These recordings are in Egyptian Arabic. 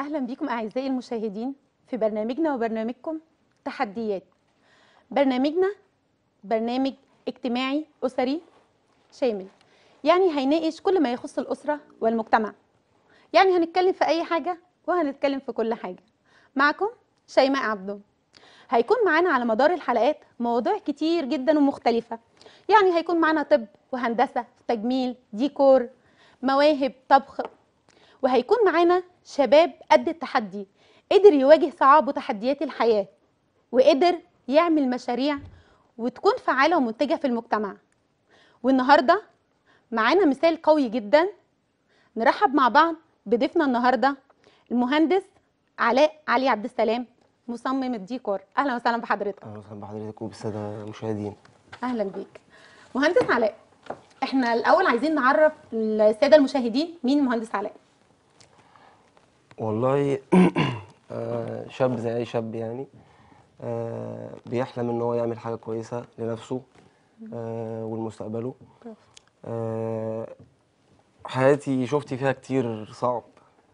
أهلا بكم أعزائي المشاهدين في برنامجنا وبرنامجكم تحديات برنامجنا برنامج اجتماعي أسري شامل يعني هيناقش كل ما يخص الأسرة والمجتمع يعني هنتكلم في أي حاجة وهنتكلم في كل حاجة معكم شيماء عبده هيكون معانا على مدار الحلقات مواضيع كتير جدا ومختلفة يعني هيكون معانا طب وهندسة تجميل ديكور مواهب طبخ وهيكون معانا شباب قد التحدي قدر يواجه صعاب وتحديات الحياة وقدر يعمل مشاريع وتكون فعالة ومنتجة في المجتمع والنهاردة معانا مثال قوي جدا نرحب مع بعض بضيفنا النهاردة المهندس علاء علي عبد السلام مصمم الديكور أهلا وسهلا بحضرتك اهلا وسهلا بحضرتك وبالساده المشاهدين أهلا بيك مهندس علاء احنا الأول عايزين نعرف السادة المشاهدين مين المهندس علاء والله آه، شاب زي اي شاب يعني آه، بيحلم ان هو يعمل حاجه كويسه لنفسه آه، ولمستقبله آه، حياتي شفت فيها كتير صعب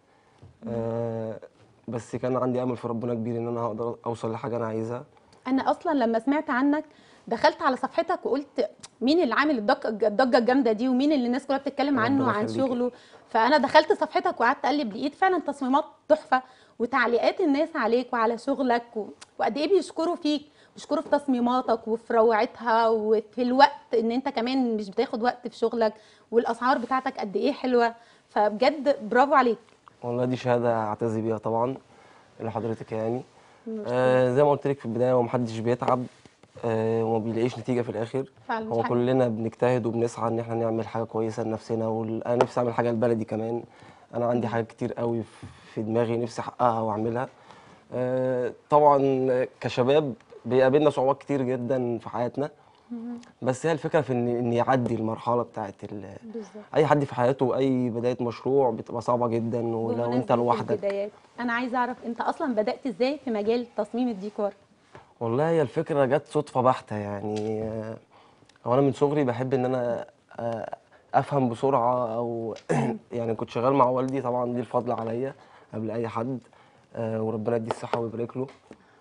آه، بس كان عندي امل في ربنا كبير ان انا هقدر اوصل لحاجه انا عايزها انا اصلا لما سمعت عنك دخلت على صفحتك وقلت مين اللي عامل الضجه الضجه الجامده دي ومين اللي الناس كلها بتتكلم عنه ربنا وعن يخليكي. شغله فانا دخلت صفحتك وقعدت اقلب لقيت فعلا تصميمات تحفه وتعليقات الناس عليك وعلى شغلك و... وقد ايه بيشكروا فيك بيشكروا في تصميماتك وفي روعتها وفي الوقت ان انت كمان مش بتاخد وقت في شغلك والاسعار بتاعتك قد ايه حلوه فبجد برافو عليك والله دي شهاده اعتز بيها طبعا لحضرتك يعني آه زي ما قلت لك في البدايه هو محدش بيتعب آه وما بيلاقيش نتيجه في الاخر فعلا هو دي حقيقة. كلنا بنجتهد وبنسعى ان احنا نعمل حاجه كويسه لنفسنا وانا نفسي اعمل حاجه لبلدي كمان انا عندي حاجات كتير قوي في- في دماغي نفسي احققها واعملها آه طبعا كشباب بيقابلنا صعوبات كتير جدا في حياتنا بس هي الفكره في ان ان يعدي المرحله بتاعت ال- بالظبط اي حد في حياته اي بدايه مشروع بتبقى صعبه جدا ولو انت بمناسبة لوحدك البدايات انا عايزه اعرف انت اصلا بدات ازاي في مجال تصميم الديكور والله هي الفكرة جت صدفة بحتة يعني آه، هو أنا من صغري بحب إن أنا آه، أفهم بسرعة أو يعني كنت شغال مع والدي طبعا دي الفضل عليا قبل أي حد آه، وربنا يديه الصحة ويبارك له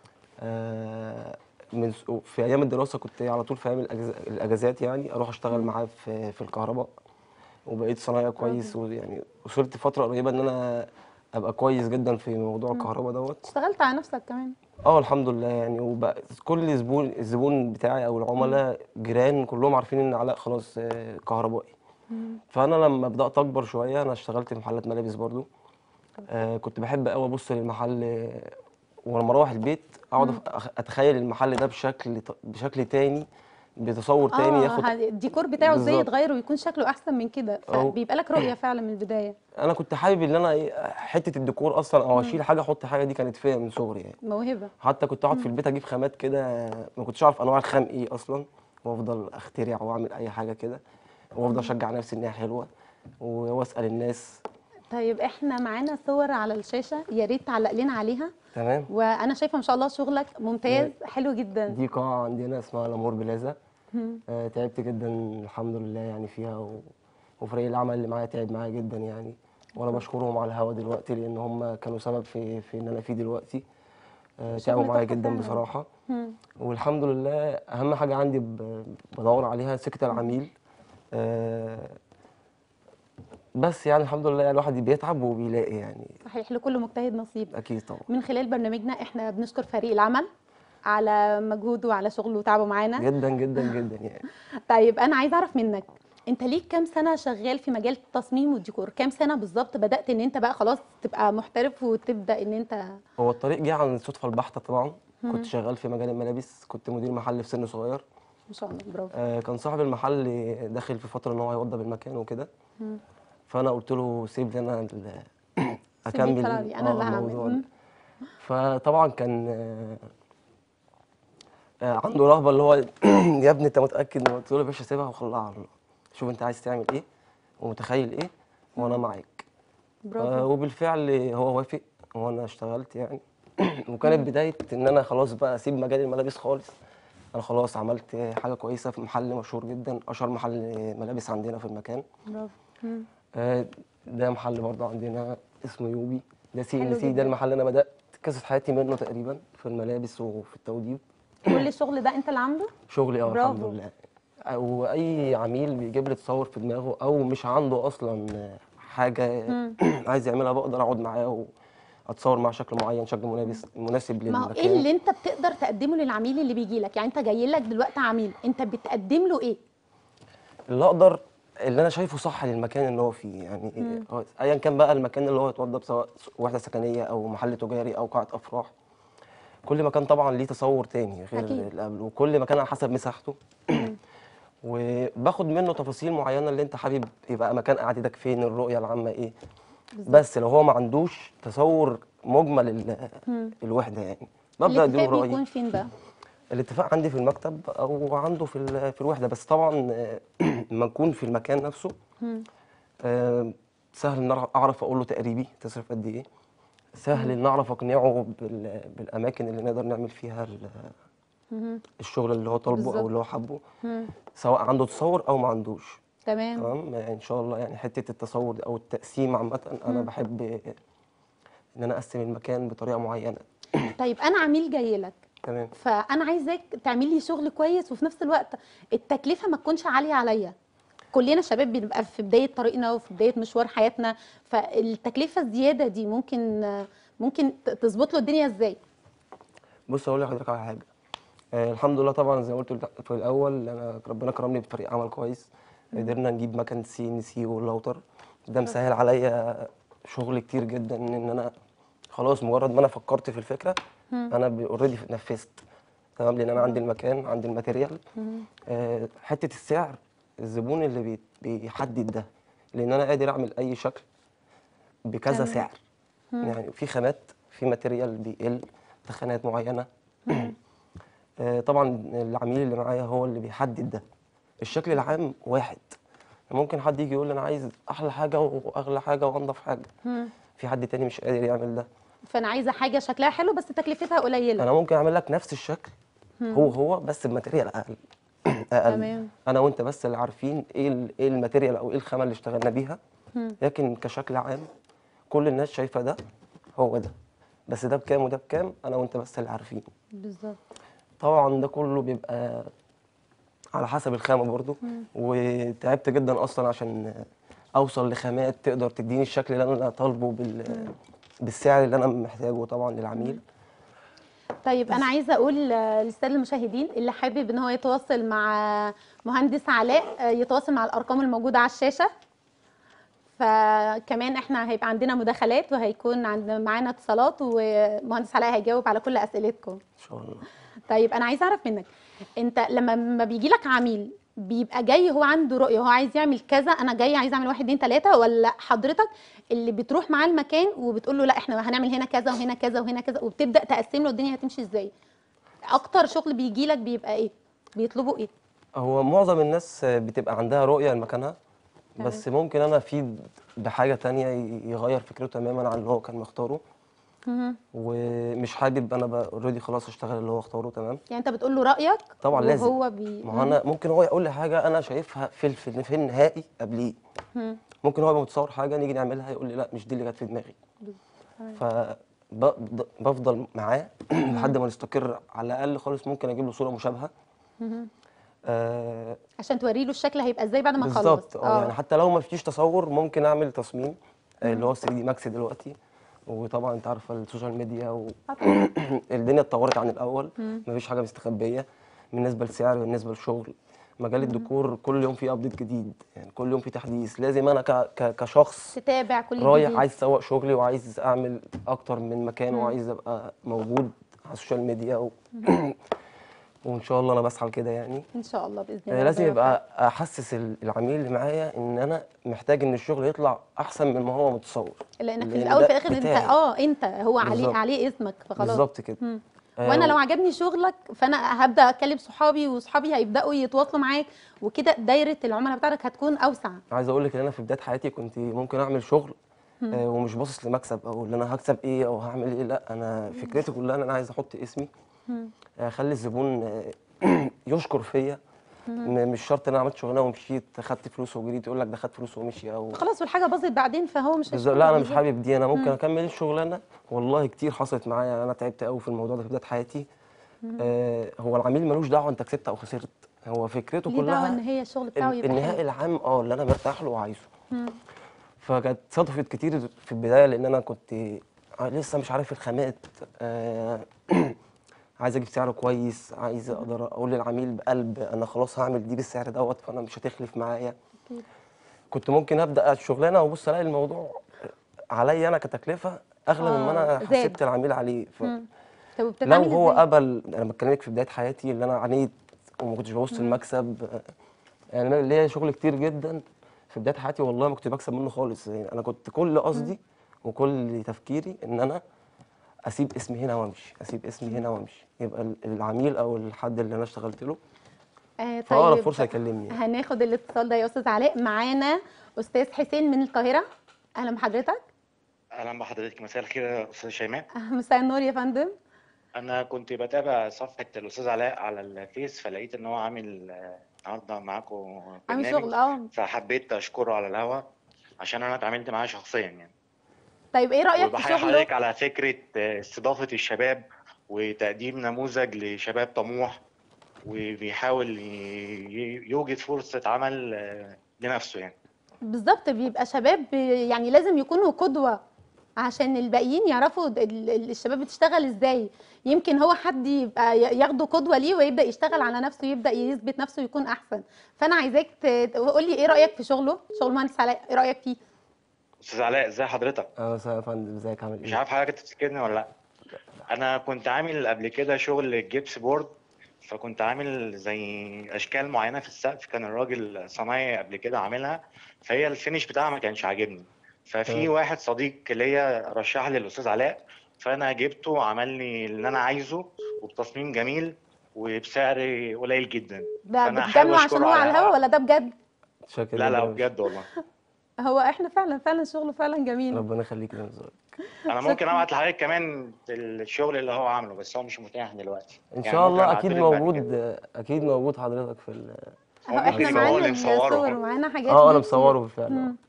آه، من س- في أيام الدراسة كنت على طول في أيام الأجز- الأجازات يعني أروح أشتغل معاه في في الكهرباء وبقيت صنايعي كويس ويعني وصلت فترة قريبة إن أنا أبقى كويس جدا في موضوع الكهرباء دوت اشتغلت على نفسك كمان اه الحمد لله يعني وبقى كل زبون الزبون بتاعي او العملاء جيران كلهم عارفين ان علاء خلاص آه، كهربائي فانا لما بدات اكبر شويه انا اشتغلت في محلات ملابس برضو آه كنت بحب قوي ابص للمحل آه، ولما اروح البيت اقعد أف- اتخيل المحل ده بشكل ط- بشكل تاني بتصور تاني اه ياخد ه- الديكور بتاعه ازاي بالظبط. يتغير ويكون شكله احسن من كده أهو. فبيبقى لك رؤيه فعلا من البدايه انا كنت حابب ان انا إيه، حته الديكور اصلا او اشيل حاجه احط حاجه دي كانت فيا من صغري يعني موهبه حتى كنت اقعد في البيت اجيب خامات كده ما كنتش اعرف انواع الخام ايه اصلا وافضل اخترع واعمل اي حاجه كده وافضل اشجع نفسي ان هي حلوه و- واسال الناس طيب احنا معانا صور على الشاشه يا ريت تعلق لنا عليها تمام وانا شايفه ما شاء الله شغلك ممتاز حلو جدا دي قاعه عندنا اسمها لامور بلازا آه تعبت جدا الحمد لله يعني فيها و... وفريق العمل اللي معايا تعب معايا جدا يعني وانا بشكرهم على الهوا دلوقتي لان هم كانوا سبب في في ان انا فيه دلوقتي آه تعبوا شغل معايا تحفة جدا فعلاً. بصراحه مم. والحمد لله اهم حاجه عندي ب- بدور عليها سكه العميل آه، بس يعني الحمد لله الواحد بيتعب وبيلاقي يعني صحيح لكل مجتهد نصيب اكيد طبعا من خلال برنامجنا احنا بنشكر فريق العمل على مجهوده وعلى شغله وتعبه معانا جدا جدا جدا يعني طيب انا عايزه اعرف منك انت ليك كام سنه شغال في مجال التصميم والديكور كام سنه بالظبط بدات ان انت بقى خلاص تبقى محترف وتبدا ان انت هو الطريق جه عن الصدفه البحته طبعا كنت شغال في مجال الملابس كنت مدير محل في سن صغير ما شاء الله برافو آه، كان صاحب المحل داخل في فتره ان هو هيوضب المكان وكده فانا قلت له سيب لي انا ال- اكمل قراري، أنا آه، اللي هعمل. الموضوع ده. مم. فطبعا كان آه، آه، عنده رهبه اللي هو يا ابني انت متاكد قلت له يا باشا سيبها وخليها على الله شوف انت عايز تعمل ايه ومتخيل ايه وانا معاك آه، برافو وبالفعل هو وافق وانا اشتغلت يعني وكانت بدايه ان انا خلاص بقى اسيب مجال الملابس خالص انا خلاص عملت حاجه كويسه في محل مشهور جدا اشهر محل ملابس عندنا في المكان برافو مم. آه، ده محل برضه عندنا اسمه يوبي ده سي حلو ان سي جدا. ده المحل اللي انا بدات قصه حياتي منه تقريبا في الملابس وفي التوضيب كل الشغل ده انت اللي عامله شغلي اه الحمد برافو. لله او اي عميل بيجيب لي تصور في دماغه او مش عنده اصلا حاجه عايز يعملها بقدر اقعد معاه واتصور مع شكل معين شكل مناسب مناسب ما هو للمكان ايه اللي انت بتقدر تقدمه للعميل اللي بيجي لك يعني انت جاي لك دلوقتي عميل انت بتقدم له ايه اللي اقدر اللي انا شايفه صح للمكان اللي هو فيه يعني هو ايا كان بقى المكان اللي هو يتوضب سواء وحده سكنيه او محل تجاري او قاعه افراح كل مكان طبعا ليه تصور تاني غير أكيد. اللي قبله وكل مكان على حسب مساحته وباخد منه تفاصيل معينه اللي انت حابب يبقى مكان قعدتك فين الرؤيه العامه ايه بس لو هو ما عندوش تصور مجمل ال- الوحده يعني ببدا اديله الاتفاق رايي بيكون فين بقى الاتفاق عندي في المكتب او عنده في ال- في الوحده بس طبعا آه، لما نكون في المكان نفسه آه، سهل ان أعرف- اعرف اقول له تقريبي تصرف قد ايه سهل ان اعرف اقنعه بال- بالاماكن اللي نقدر نعمل فيها ال- الشغل اللي هو طالبه بالظبط. او اللي هو حابه سواء عنده تصور او ما عندوش تمام تمام يعني ان شاء الله يعني حته التصور دي او التقسيم عامه انا بحب ان انا اقسم المكان بطريقه معينه طيب انا عميل جاي لك تمام فانا عايزاك تعمل لي شغل كويس وفي نفس الوقت التكلفه ما تكونش عاليه عليا كلنا شباب بنبقى في بدايه طريقنا وفي بدايه مشوار حياتنا فالتكلفه الزياده دي ممكن ممكن ت- تظبط له الدنيا ازاي بص اقول لحضرتك على حاجه آه الحمد لله طبعا زي ما قلت لك في الاول انا ربنا كرمني بفريق عمل كويس قدرنا نجيب مكان سي ان سي والراوتر ده مسهل عليا شغل كتير جدا ان انا خلاص مجرد ما انا فكرت في الفكره انا اوريدي نفذت تمام لان انا عندي المكان عندي الماتيريال آه حته السعر الزبون اللي بي- بيحدد ده لان انا قادر اعمل اي شكل بكذا تمام. سعر يعني في خامات في ماتيريال بيقل تخانات معينه آه، طبعا العميل اللي معايا هو اللي بيحدد ده الشكل العام واحد ممكن حد يجي يقول لي انا عايز احلى حاجه واغلى حاجه وانضف حاجه في حد تاني مش قادر يعمل ده فانا عايزه حاجه شكلها حلو بس تكلفتها قليله انا ممكن اعمل لك نفس الشكل هو هو بس بماتيريال اقل اقل تمام. انا وانت بس اللي عارفين ايه ال- ايه الماتيريال او ايه الخامه اللي اشتغلنا بيها لكن كشكل عام كل الناس شايفه ده هو ده بس ده بكام وده بكام انا وانت بس اللي عارفين بالظبط طبعا ده كله بيبقى على حسب الخامة برضو وتعبت جدا أصلا عشان أوصل لخامات تقدر تديني الشكل اللي أنا طالبه بال... بالسعر اللي أنا محتاجه طبعا للعميل طيب انا عايزه اقول آه، للساده المشاهدين اللي حابب ان هو يتواصل مع مهندس علاء آه، يتواصل مع الارقام الموجوده على الشاشه فكمان احنا هيبقى عندنا مداخلات وهيكون عندنا معانا اتصالات ومهندس علاء هيجاوب على كل اسئلتكم إن شاء الله طيب انا عايزه اعرف منك انت لما ما بيجي لك عميل بيبقى جاي هو عنده رؤيه هو عايز يعمل كذا انا جاي عايز اعمل واحد اتنين تلاته ولا حضرتك اللي بتروح معاه المكان وبتقول له لا احنا هنعمل هنا كذا وهنا كذا وهنا كذا وبتبدا تقسم له الدنيا هتمشي ازاي اكتر شغل بيجي لك بيبقى ايه بيطلبوا ايه هو معظم الناس بتبقى عندها رؤية لمكانها بس ممكن أنا أفيد بحاجة تانية يغير فكرته تماما عن اللي هو كان مختاره ومش حابب أنا اوريدي خلاص اشتغل اللي هو اختاره تمام يعني انت بتقول له رايك طبعا لازم وهو بي... ما هو انا ممكن هو يقول لي حاجه انا شايفها في في, في النهائي قبليه ممكن هو يبقى متصور حاجه نيجي نعملها يقول لي لا مش دي اللي جت في دماغي فبفضل معاه لحد ما نستقر على الاقل خالص ممكن اجيب له صوره مشابهه آه عشان توري له الشكل هيبقى ازاي بعد ما بالظبط تخلص اه يعني حتى لو ما فيش تصور ممكن اعمل تصميم آه، اللي هو 3 دي ماكس دلوقتي وطبعا انت عارفه السوشيال ميديا و... الدنيا اتطورت عن الاول مفيش حاجه مستخبيه بالنسبه للسعر بالنسبه للشغل مجال الديكور كل يوم فيه ابديت جديد يعني كل يوم فيه تحديث لازم انا ك... ك... كشخص تتابع كل رايح جديد. عايز اسوق شغلي وعايز اعمل اكتر من مكان وعايز ابقى موجود على السوشيال ميديا و... وان شاء الله انا بسعى لكده يعني ان شاء الله باذن آه، الله لازم ربنا يبقى احسس ال- العميل اللي معايا ان انا محتاج ان الشغل يطلع احسن من ما هو متصور لانك في لأن الاول ده في الاخر انت بتاعي. اه انت هو عليه بالظبط. عليه اسمك فخلاص بالظبط كده آه، وانا لو عجبني شغلك فانا هبدا اكلم صحابي وصحابي هيبداوا يتواصلوا معاك وكده دايره العملاء بتاعتك هتكون اوسع عايز اقول لك ان انا في بدايه حياتي كنت ممكن اعمل شغل آه ومش باصص لمكسب او ان انا هكسب ايه او هعمل ايه لا انا فكرتي كلها ان انا عايز احط اسمي اخلي الزبون آه، يشكر فيا م- مش شرط ان انا عملت شغلانه ومشيت خدت فلوس وجريت يقول لك ده خد فلوس ومشي او خلاص والحاجه باظت بعدين فهو مش بالظبط هيشتغل لا انا مش بالظبط. حابب دي انا ممكن اكمل الشغلانه والله كتير حصلت معايا انا تعبت قوي في الموضوع ده في بدايه حياتي آه هو العميل ملوش دعوه انت كسبت او خسرت هو فكرته ليه دعوه ان كلها هي الشغل بتاعه ال- يبقى النهائي حلو العام اه اللي انا مرتاح له وعايزه فكانت صدفت كتير في البدايه لان انا كنت لسه مش عارف الخامات آه عايز اجيب سعر كويس عايز اقدر اقول للعميل بقلب انا خلاص هعمل دي بالسعر دوت فانا مش هتخلف معايا أكيد. كنت ممكن ابدا الشغلانه وابص الاقي الموضوع عليا انا كتكلفه اغلى آه، مما انا زاد. حسبت العميل عليه ف... مم. طب لو وبتتعامل هو ازاي؟ قبل انا بكلمك في بدايه حياتي اللي انا عانيت وما كنتش ببص المكسب يعني انا ليا شغل كتير جدا في بدايه حياتي والله ما كنت بكسب منه خالص يعني انا كنت كل قصدي وكل تفكيري ان انا اسيب اسمي هنا وامشي اسيب اسمي هنا وامشي يبقى ال- العميل او الحد اللي انا اشتغلت له آه في اقرب طيب فرصه يكلمني هناخد الاتصال ده يا استاذ علاء معانا استاذ حسين من القاهره اهلا بحضرتك اهلا بحضرتك مساء الخير يا استاذ شيماء آه، مساء النور يا فندم انا كنت بتابع صفحه الاستاذ علاء على الفيس فلقيت ان هو عامل آه، النهارده معاكم عامل برنامج شغل اه فحبيت اشكره على الهوا عشان انا اتعاملت معاه شخصيا يعني طيب ايه رايك في وبحيي شغله حضرتك على فكره آه، استضافه الشباب وتقديم نموذج لشباب طموح وبيحاول ي- ي- يوجد فرصه عمل آه، لنفسه يعني بالظبط بيبقى شباب يعني لازم يكونوا قدوة عشان الباقيين يعرفوا د- ال- ال- الشباب بتشتغل ازاي يمكن هو حد يبقى ي- ياخده قدوة ليه ويبدأ يشتغل على نفسه يبدأ يثبت نفسه يكون أحسن فأنا عايزاك ت- تقول لي ايه رأيك في شغله شغل مهندس علاء ايه رأيك فيه استاذ علاء ازي حضرتك انا مساء يا فندم ازيك عامل مش ايه عارف حضرتك تفتكرني ولا لا انا كنت عامل قبل كده شغل جيبس بورد فكنت عامل زي اشكال معينه في السقف كان الراجل صنايعي قبل كده عاملها فهي الفينش بتاعها ما كانش عاجبني ففي تمام. واحد صديق ليا رشح لي الاستاذ علاء فانا جبته وعمل لي اللي انا عايزه وبتصميم جميل وبسعر قليل جدا ده فأنا حابب بتجامله عشان أشكره هو على على الهوا الهوا. ولا ده بجد شاكر لا لا جداً. بجد والله هو احنا فعلا فعلا شغله فعلا جميل ربنا يخليك يا نزار انا ممكن ابعت لحضرتك كمان الشغل اللي هو عامله بس هو مش متاح دلوقتي ان يعني شاء ممكن الله اكيد أبعتهولك بعد موجود كده. اكيد موجود حضرتك في ال... هو ممكن احنا يبقى هو معانا اللي مصوره. الصور ومعانا حاجات اه انا ليه. مصوره بالفعل آه. مم.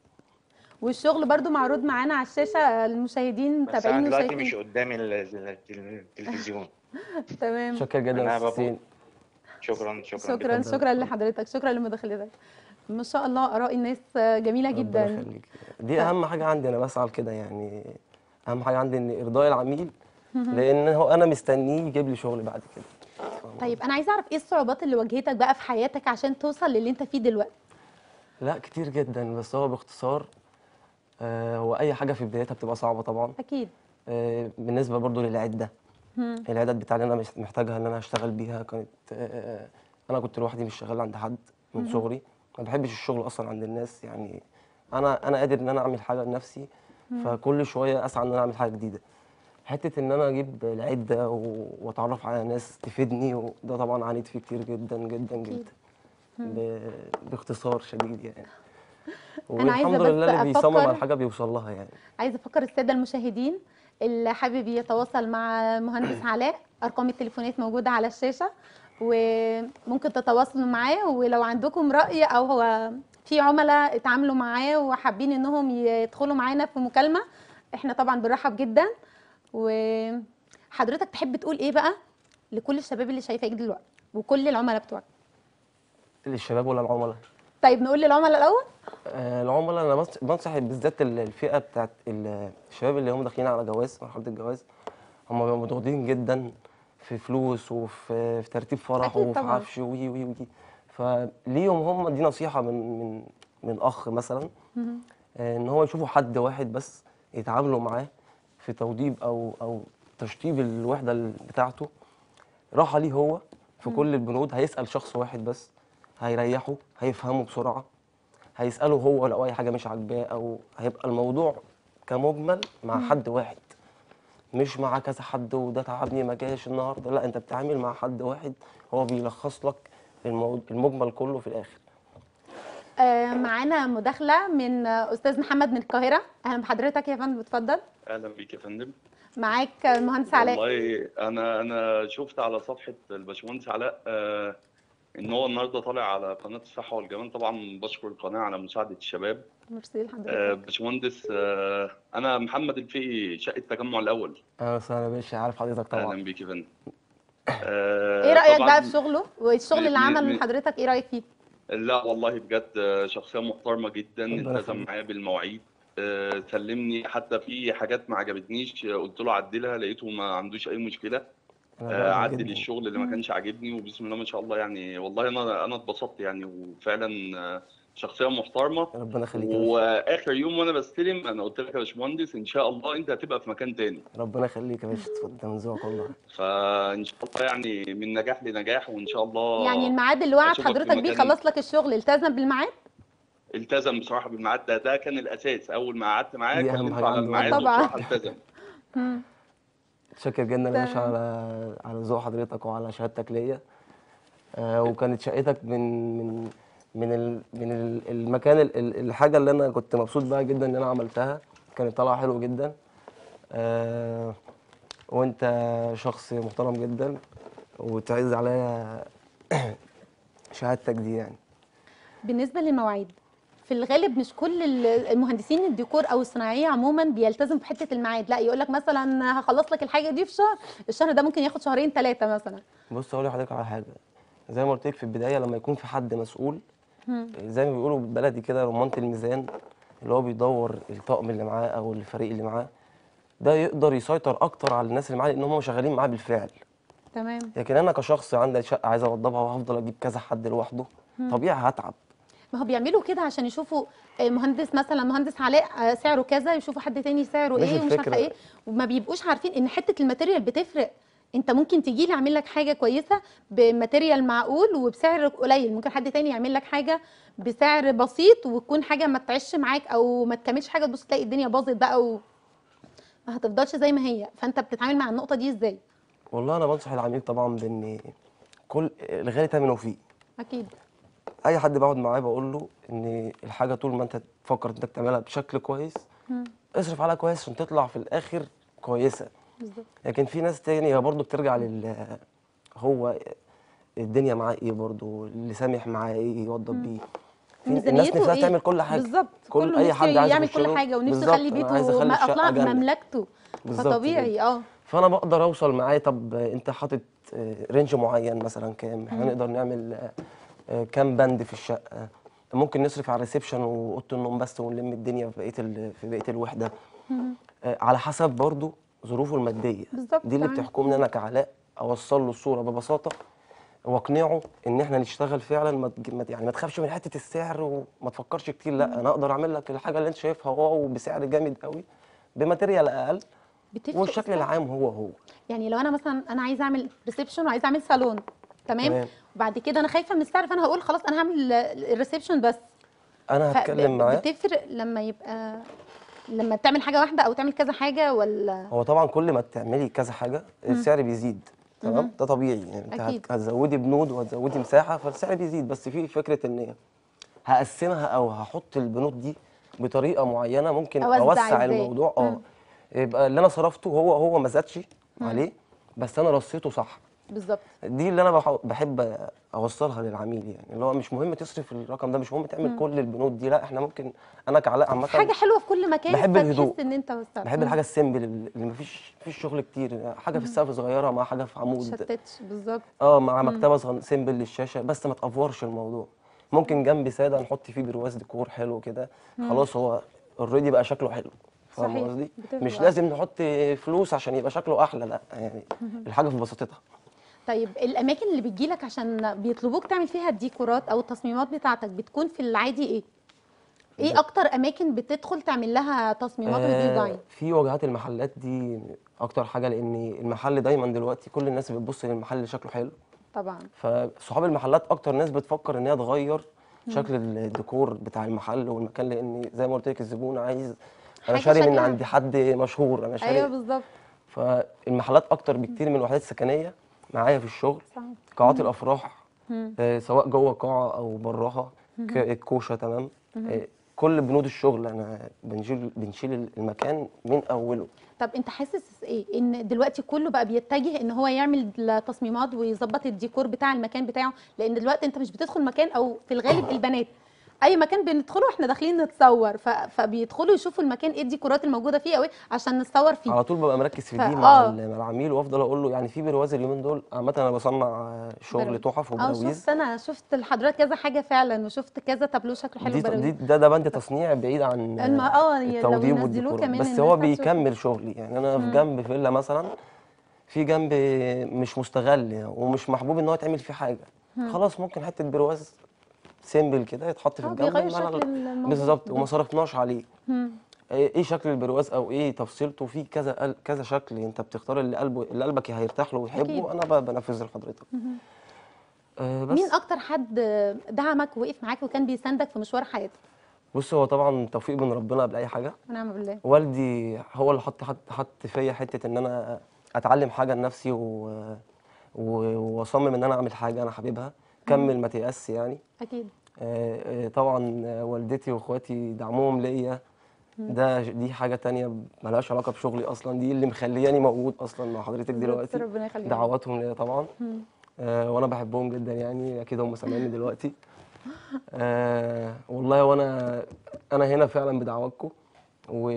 والشغل برضو معروض معانا على الشاشة المشاهدين بس انا متابعين دلوقتي وشايفين مش قدامي ال- ال- التلفزيون تمام شكرا جدا أنا يا بقول- حسين شكرا شكرا شكرا جدا. شكرا لحضرتك شكرا لمداخلتك ما شاء الله اراء الناس جميله ربنا جدا يخليك دي اهم حاجه عندي انا بسعى لكده يعني اهم حاجه عندي ان ارضاء العميل لان هو انا مستنيه يجيب لي شغل بعد كده طيب انا عايزه اعرف ايه الصعوبات اللي واجهتك بقى في حياتك عشان توصل للي انت فيه دلوقتي لا كتير جدا بس هو باختصار آه هو اي حاجه في بدايتها بتبقى صعبه طبعا اكيد آه بالنسبه برضو للعده مم. العدد بتاع اللي انا مش- محتاجها ان انا اشتغل بيها كانت آه انا كنت لوحدي مش شغال عند حد من صغري ما بحبش الشغل اصلا عند الناس يعني انا انا قادر ان انا اعمل حاجه لنفسي فكل شويه اسعى ان انا اعمل حاجه جديده حته ان انا اجيب العده و- واتعرف على ناس تفيدني وده طبعا عانيت فيه كتير جدا جدا جدا ب- باختصار شديد يعني أنا عايزة والحمد بس لله اللي بيصمم أفكر- على حاجه بيوصل لها يعني عايزه افكر الساده المشاهدين اللي حابب يتواصل مع مهندس علاء ارقام التليفونات موجوده على الشاشه وممكن تتواصلوا معاه ولو عندكم راي او هو في عملاء اتعاملوا معاه وحابين انهم يدخلوا معانا في مكالمه احنا طبعا بنرحب جدا وحضرتك تحب تقول ايه بقى لكل الشباب اللي شايفاك دلوقتي وكل العملاء بتوعك للشباب ولا العملاء طيب نقول للعملاء الاول آه، العملاء انا بنص- بنصح بالذات ال- الفئه بتاعت ال- الشباب اللي هم داخلين على جواز مرحله الجواز هم بيبقوا مضغوطين جدا في فلوس وفي في ترتيب فرح أكيد وفي طبعاً. عفش وي وي وي فليهم هم دي نصيحه من من من اخ مثلا آه، ان هو يشوفوا حد واحد بس يتعاملوا معاه في توضيب او او تشطيب الوحده ال- بتاعته راحه ليه هو في كل البنود هيسال شخص واحد بس هيريحه هيفهمه بسرعه هيساله هو لو اي حاجه مش عاجباه او هيبقى الموضوع كمجمل مع حد واحد مش مع كذا حد وده تعبني ما جاش النهارده لا انت بتتعامل مع حد واحد هو بيلخص لك المو- المجمل كله في الاخر آه، معانا مداخله من آه، استاذ محمد من القاهره اهلا بحضرتك يا فندم اتفضل اهلا بيك يا فندم معاك المهندس علاء والله انا انا شفت على صفحه الباشمهندس علاء آه، ان هو النهارده طالع على قناه الصحه والجمال طبعا بشكر القناه على مساعده الشباب ميرسي آه، لحضرتك باشمهندس آه، انا محمد الفقي شقه التجمع الاول اهلا وسهلا باشا عارف حضرتك طبعا اهلا بيك يا فندم آه، ايه رايك طبعاً بقى في شغله والشغل اللي م- م- عمله م- من حضرتك ايه رايك فيه لا والله بجد آه، شخصيه محترمه جدا ربنا التزم يخليك. معايا بالمواعيد آه، سلمني حتى في حاجات ما عجبتنيش آه، قلت له عدلها لقيته ما عندوش اي مشكله أنا آه، بقدر عدل جداً. الشغل اللي ما كانش عاجبني وبسم الله ما شاء الله يعني والله انا انا اتبسطت يعني وفعلا آه، شخصيه محترمه ربنا يخليك يا باشا واخر يوم وانا بستلم انا قلت لك يا باشمهندس ان شاء الله انت هتبقى في مكان تاني ربنا يخليك يا باشا اتفضل ده من ذوقك والله فان شاء الله يعني من نجاح لنجاح وان شاء الله يعني الميعاد اللي وعد أشوفك في حضرتك بيه مكان- خلص لك الشغل التزم بالميعاد التزم بصراحه بالميعاد ده ده كان الاساس اول ما قعدت معاه دي أهم كلمته حاجة على عنده. الميعاد طبعاً. وبصراحه التزم مم. متشكر جدا يا باشا تمام. على على ذوق حضرتك وعلى شهادتك ليا آه وكانت شقتك من من من ال من ال المكان ال ال الحاجه اللي انا كنت مبسوط بيها جدا ان انا عملتها كانت طالعه حلو جدا آه وانت شخص محترم جدا وتعز عليا شهادتك دي يعني بالنسبه للمواعيد في الغالب مش كل ال- المهندسين الديكور او الصناعيه عموما بيلتزم في حته الميعاد لا يقول لك مثلا هخلص لك الحاجه دي في شهر الشهر ده ممكن ياخد شهرين ثلاثه مثلا بص اقول لحضرتك على حاجه زي ما قلت لك في البدايه لما يكون في حد مسؤول زي ما بيقولوا بالبلدي كده رمانة الميزان اللي هو بيدور الطقم اللي معاه او الفريق اللي معاه ده يقدر يسيطر اكتر على الناس اللي معاه لان هم شغالين معاه بالفعل تمام لكن انا كشخص عندي شقه عايز اوضبها وهفضل اجيب كذا حد لوحده طبيعي هتعب ما هو بيعملوا كده عشان يشوفوا آه، مهندس مثلا مهندس علاء آه، سعره كذا يشوفوا حد تاني سعره مش ايه ومش عارفه الفكرة. ايه وما بيبقوش عارفين ان حته الماتيريال بتفرق انت ممكن تجي لي اعمل لك حاجه كويسه بماتيريال معقول وبسعر قليل ممكن حد تاني يعمل لك حاجه بسعر بسيط وتكون حاجه ما تعيش معاك او ما تكملش حاجه تبص تلاقي الدنيا باظت بقى و ما هتفضلش زي ما هي فانت بتتعامل مع النقطه دي ازاي والله انا بنصح العميل طبعا بان كل الغالي تمنه فيه اكيد اي حد بقعد معاه بقول له ان الحاجه طول ما انت تفكر انك تعملها بشكل كويس اصرف عليها كويس عشان تطلع في الاخر كويسه بالظبط لكن في ناس تانية برضه بترجع لل هو الدنيا معاه ايه برضه اللي سامح معاه ايه يوضب بيه في الناس ميزانيته نفسها ايه؟ تعمل كل حاجه بالظبط كل كله اي نفسه حد عايز يعمل يخش كل له- حاجه ونفسه بالظبط، يخلي أنا عايز بيته أخلي ما الشقة اطلع جنة. بمملكته بالظبط فطبيعي كده. اه فانا بقدر اوصل معاه طب انت حاطط آه، رينج معين مثلا كام احنا نقدر نعمل آه، آه، كام بند في الشقه ممكن نصرف على الريسبشن واوضه النوم بس ونلم الدنيا في بقيه ال- في بقيه الوحده آه، على حسب برضو ظروفه الماديه بالظبط، دي اللي تمام. بتحكمني انا كعلاء اوصل له الصوره ببساطه واقنعه ان احنا نشتغل فعلا ما تج- ما- يعني ما تخافش من حته السعر وما تفكرش كتير لا انا اقدر اعمل لك الحاجه اللي انت شايفها واو بسعر جامد قوي بماتيريال اقل بتفرق والشكل السعر. العام هو هو يعني لو انا مثلا انا عايزه اعمل ريسبشن وعايزه اعمل صالون تمام تمام. وبعد كده انا خايفه من السعر فانا هقول خلاص انا هعمل الريسبشن بس انا ف- هتكلم ب- معاه بتفرق لما يبقى لما تعمل حاجه واحده او تعمل كذا حاجه ولا هو طبعا كل ما تعملي كذا حاجه السعر بيزيد تمام ده طبيعي يعني انت أكيد. هت- هتزودي بنود وهتزودي مساحه فالسعر بيزيد بس في فكره ان هقسمها او هحط البنود دي بطريقه معينه ممكن أوزع اوسع إزاي؟ الموضوع اه يبقى اللي انا صرفته هو هو ما زادش عليه بس انا رصيته صح بالظبط دي اللي انا بح- بحب اوصلها للعميل يعني اللي هو مش مهم تصرف الرقم ده مش مهم تعمل كل البنود دي لا احنا ممكن انا كعلاء عامه حاجه حلوه في كل مكان بحب فتحس الهدوء. ان انت وسعت بحب الحاجه السيمبل اللي مفيش مفيش شغل كتير حاجه في السقف صغيره مع حاجه في عمود شتتش بالظبط اه مع مكتبه صغ- سيمبل للشاشه بس ما تافورش الموضوع ممكن جنب ساده نحط فيه برواز ديكور حلو كده خلاص هو اوريدي بقى شكله حلو فاهم صحيح، قصدي بتفرق مش آه. لازم نحط فلوس عشان يبقى شكله احلى لا يعني الحاجه في بساطتها طيب الاماكن اللي بتجيلك عشان بيطلبوك تعمل فيها الديكورات او التصميمات بتاعتك بتكون في العادي ايه ايه اكتر اماكن بتدخل تعمل لها تصميمات وديزاين في واجهات المحلات دي اكتر حاجه لان المحل دايما دلوقتي كل الناس بتبص للمحل اللي شكله حلو طبعا فصحاب المحلات اكتر ناس بتفكر ان هي تغير شكل الديكور بتاع المحل والمكان لان زي ما قلت لك الزبون عايز حاجة انا شاري من شكلها- عند حد مشهور انا شاري ايوه بالظبط فالمحلات اكتر بكتير من الوحدات السكنيه معايا في الشغل صح. قاعات الافراح آه، سواء جوه قاعه او براها ك- الكوشه تمام آه، كل بنود الشغل انا بنشيل بنشيل المكان من اوله طب انت حاسس ايه ان دلوقتي كله بقى بيتجه ان هو يعمل تصميمات ويظبط الديكور بتاع المكان بتاعه لان دلوقتي انت مش بتدخل مكان او في الغالب البنات اي مكان بندخله احنا داخلين نتصور ف... فبيدخلوا يشوفوا المكان ايه الديكورات الموجوده فيه او ايه عشان نتصور فيه على طول ببقى مركز في فا- دي مع آه. ال- مع العميل وافضل اقول له يعني في برواز اليومين دول عامه انا بصنع آه، شغل برواز. تحف اه وبراويز شفت انا شفت لحضرتك كذا حاجه فعلا وشفت كذا تابلو شكله حلو دي براويز. دي ده ده بند تصنيع بعيد عن الم- اه ي- لو التوضيب ينزلوه والديكور كمان بس هو الناس هتشوف. بيكمل شغلي يعني انا في جنب فيلا مثلا في جنب مش مستغل يعني ومش محبوب ان هو يتعمل فيه حاجه خلاص ممكن حته برواز سيمبل كده يتحط في اه الجنب بيغير مع شكل ال- الموضوع. بالظبط وما صرفناش عليه مم. ايه إيه شكل البرواز او ايه تفصيلته في كذا قل- كذا شكل انت بتختار اللي قلبه اللي قلبك هيرتاح له أكيد. ويحبه انا ب- بنفذه لحضرتك آه بس مين اكتر حد دعمك ووقف معاك وكان بيساندك في مشوار حياتك بص هو طبعا توفيق من ربنا قبل اي حاجه ونعم بالله والدي هو اللي حط حط حط فيا حته ان انا اتعلم حاجه لنفسي و... و... واصمم ان انا اعمل حاجه انا حاببها كمل ما تيأس يعني اكيد آه، آه، طبعا آه، والدتي واخواتي دعمهم ليا ده دي حاجه تانية ملهاش علاقه بشغلي اصلا دي اللي مخلياني موجود اصلا مع حضرتك بالظبط، دلوقتي ربنا يخليهم. دعواتهم ليا طبعا مم. آه، وانا بحبهم جدا يعني اكيد هم سامعيني دلوقتي آه، والله وانا انا هنا فعلا بدعواتكم و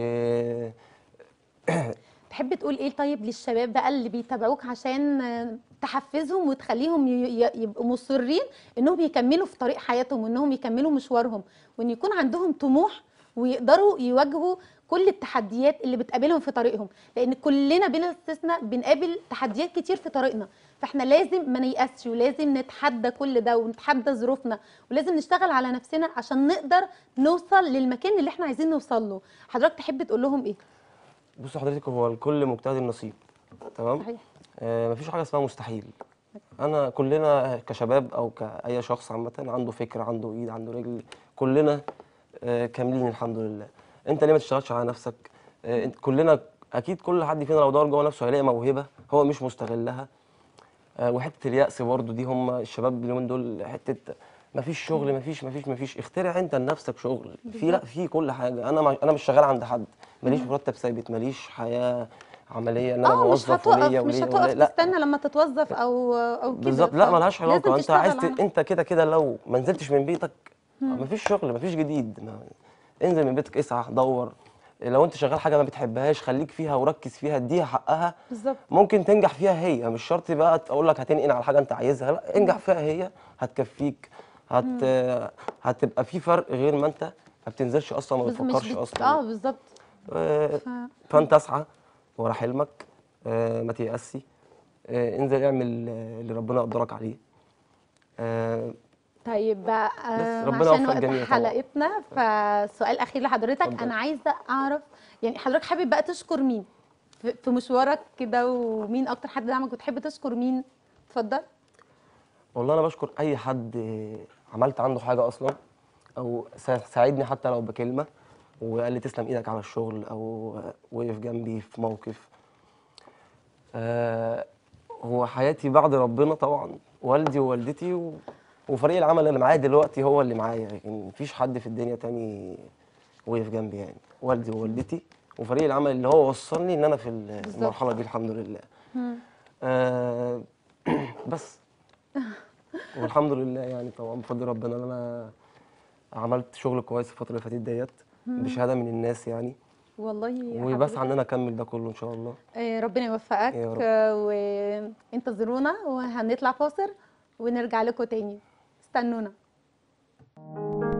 تحب تقول ايه طيب للشباب بقى اللي بيتابعوك عشان آه، تحفزهم وتخليهم ي- ي- يبقوا مصرين انهم يكملوا في طريق حياتهم وانهم يكملوا مشوارهم وان يكون عندهم طموح ويقدروا يواجهوا كل التحديات اللي بتقابلهم في طريقهم لان كلنا بلا استثناء بنقابل تحديات كتير في طريقنا فاحنا لازم ما نيأسش ولازم نتحدى كل ده ونتحدى ظروفنا ولازم نشتغل على نفسنا عشان نقدر نوصل للمكان اللي احنا عايزين نوصل له حضرتك تحب تقول لهم ايه بصوا حضرتك هو الكل مجتهد النصيب تمام صحيح آه مفيش حاجه اسمها مستحيل انا كلنا كشباب او كاي شخص عامه عنده فكره عنده ايد عنده رجل كلنا آه كاملين الحمد لله انت ليه ما تشتغلش على نفسك آه انت كلنا اكيد كل حد فينا لو دور جوه نفسه هيلاقي موهبه هو مش مستغلها آه وحته اليأس برضو دي هم الشباب اليومين دول حته مفيش شغل مفيش مفيش مفيش اخترع انت لنفسك شغل في لا في كل حاجه انا ما انا مش شغال عند حد ماليش مرتب ثابت ماليش حياه عمليه ان انا اه مش موظف هتقف وليا مش وليا هتقف وليا لا تستنى لما تتوظف او او كده بالظبط لا ف- ملهاش لازم علاقه انت تشتغل عايز ت... على- انت كده كده لو ما نزلتش من بيتك مفيش شغل مفيش جديد ما... انزل من بيتك اسعى دور لو انت شغال حاجه ما بتحبهاش خليك فيها وركز فيها اديها حقها بالظبط ممكن تنجح فيها هي مش شرط بقى اقول لك هتنقل على حاجه انت عايزها لا انجح فيها هي هتكفيك هت هتبقى في فرق غير ما انت ما بتنزلش اصلا ما بس مش بتفكرش بت- اصلا اه بالظبط آه، ف... فانت اسعى ورا حلمك آه، ما تيأسي آه، انزل اعمل آه، اللي ربنا يقدرك عليه آه، طيب بقى آه، ربنا عشان يوفق وقت الجميع طبعا. حلقتنا فسؤال اخير لحضرتك اتفضل. انا عايزه اعرف يعني حضرتك حابب بقى تشكر مين في في مشوارك كده ومين اكتر حد دعمك وتحب تشكر مين اتفضل والله انا بشكر اي حد آه، عملت عنده حاجه اصلا او سا- ساعدني حتى لو بكلمه وقال لي تسلم ايدك على الشغل او آه، وقف جنبي في موقف آه، هو حياتي بعد ربنا طبعا والدي ووالدتي و... وفريق العمل اللي معايا دلوقتي هو اللي معايا لكن مفيش حد في الدنيا تاني وقف جنبي يعني والدي ووالدتي وفريق العمل اللي هو وصلني ان انا في ال- بالظبط. المرحله دي الحمد لله مم. آه بس والحمد لله يعني طبعا بفضل ربنا ان انا عملت شغل كويس الفتره اللي فاتت ديت بشهاده من الناس يعني والله يا وبسعى حضرتك. ان انا اكمل ده كله ان شاء الله آه، ربنا يوفقك يا رب. آه، وانتظرونا وهنطلع فاصل ونرجع لكم تاني استنونا